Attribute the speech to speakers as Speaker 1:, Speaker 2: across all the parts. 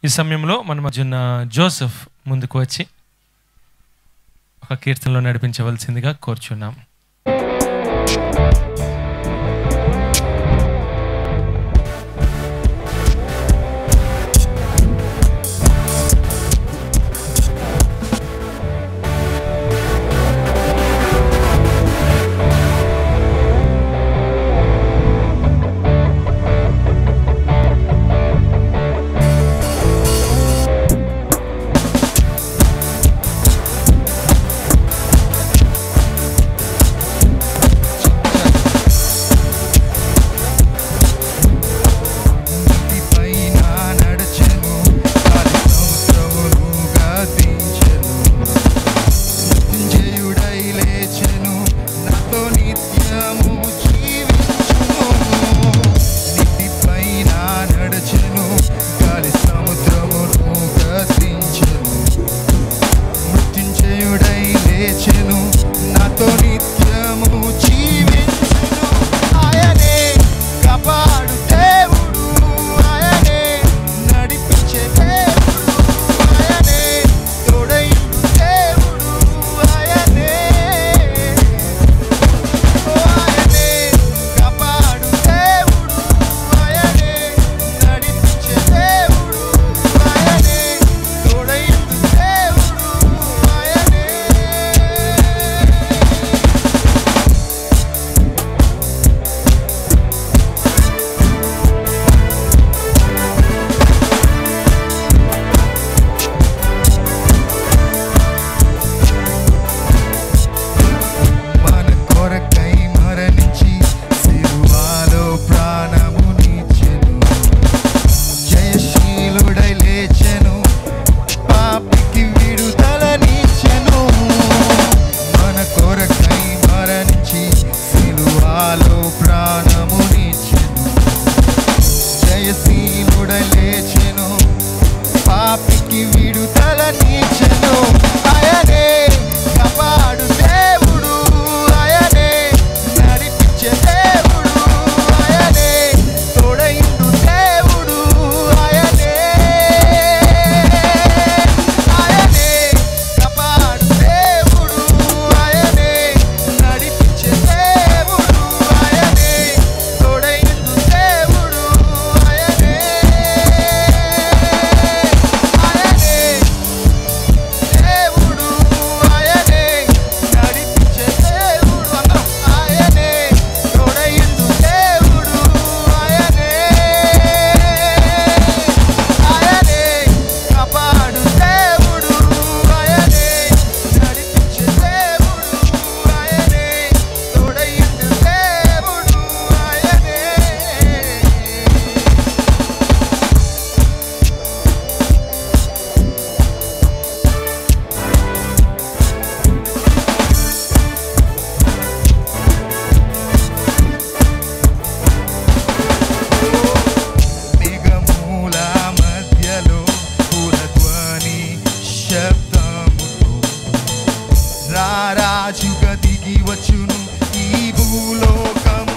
Speaker 1: ఈ సమయంలో మన మధ్యన జోసెఫ్ ముందుకు వచ్చి ఒక కీర్తనలో నడిపించవలసిందిగా కోరుచున్నాం
Speaker 2: పైన నడచెను కాలి సంవత్సరములుగా దించెను మృత్యుంజయుడై లేచెను నాతో నిత్యము జీవించును నీటి పైన నడచెను గాలి సముద్రములుగా దించెను మృత్యుంజయుడై లేచెను నాతో నిత్యము జీవించును ఆయనే కాపాడు దేవుడు ఆయనే నడిపించే దేవుడు ఆయనే తోడైండు దేవుడు ఆయనే ఆయనే కాపాడు దేవుడు ఆయనే నడిపించే దేవుడు ఆయనే తోడైండు దేవుడు ఆయనే మన కొరకై మరణించి సిలువలో ప్రాణమునిచ్చెను జయశీలుడై లేచెను పాపికి విడుదలనిచ్చెను మన కొరకై మరణించి సిలువలో ప్రాణమునిచ్చెను జయశీలుడై లేచెను పాపికి విడుదలనిచ్చెను ఆయనే కాపాడు దేవుడు ఆయనే నడిపించే దేవుడు ఆయనే తోడైండు దేవుడు ఆయనే ఆయనే కాపాడు దేవుడు ఆయనే నడిపించే దేవుడు ఆయనే తోడైండు దేవుడు ఆయనే ఆయనే దేవుడు ఆయనే నడిపించే దేవుడు అందరం ఆయనే తోడైండు దేవుడు ఆయనే ఆయనే కాపాడు దేవుడు ఆయనే నడిపించే దేవుడు ఆయనే తోడైండు దేవుడు ఆయనే మేఘమూల మధ్యలో పూలధ్వని శబ్దముతో రారాజుగా దిగి వచ్చును ఈ భూలోకం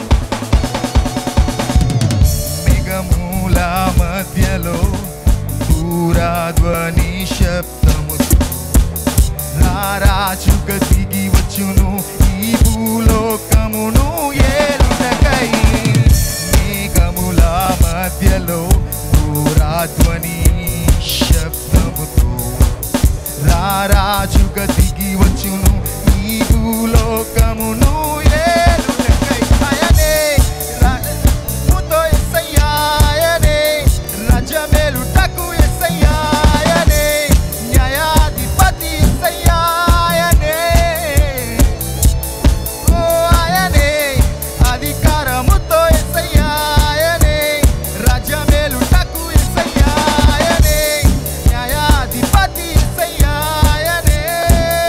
Speaker 2: మేఘమూల మధ్యలో పూరాధ్వని శబ్దముతో రారాజుగా దిగి వచ్చును ఈ భూలోకమును ఏలుటకై మేఘముల మధ్యలో దూరాధ్వని శబ్దముతో రారాజుగా దిగి వచ్చును ఈ భూలోకమును ఏలుటకై ఆయనే రాజముతో యేసయ్యా ఆయనే రాజమేలుటకు యేసయ్యా ఆయనే న్యాయాధిపతి యేసయ్యా ఆయనే ఓ ఆయనే అధికారముతో యేసయ్యా ఆయనే రాజ్యమేలుటకు యేసయ్యా ఆయనే న్యాయాధిపతి యేసయ్యా ఆయనే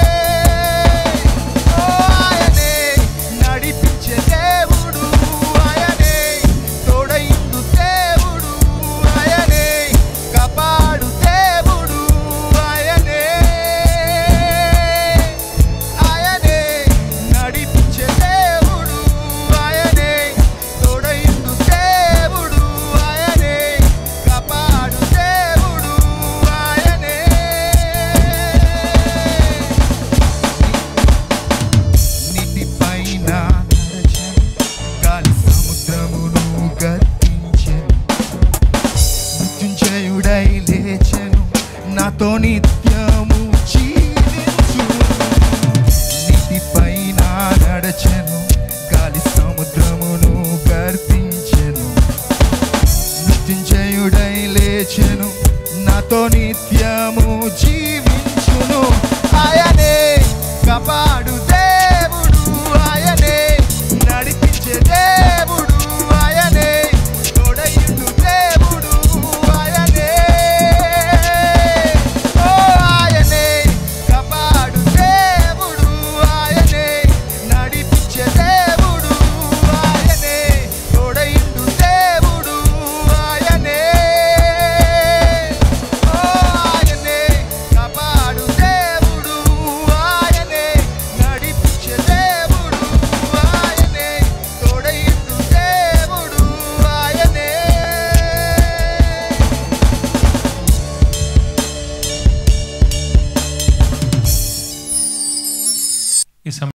Speaker 2: నాతో నిత్యము జీవించు నీటిపైన నడచెను గాలి సముద్రమును గర్తించెను మృత్యుంజయుడై లేచెను నాతో నిత్యము జీవించును ఆయనే కాపాడు దేవుడు ఆయనే నడిపించే దేవుడు ఆయనే తోడయుడు దేవుడు ఆయనే ఓ ఆయనే కాపాడు దేవుడు ఆయనే నడిపించే దేవుడు ఆయనే తోడయుడు దేవుడు ఆయనే ఓ ఆయనే కాపాడు దేవుడు ఆయనే నడిపించే దేవుడు ఆయనే తోడయుడు దేవుడు ఆయనే
Speaker 1: ఈ సమయం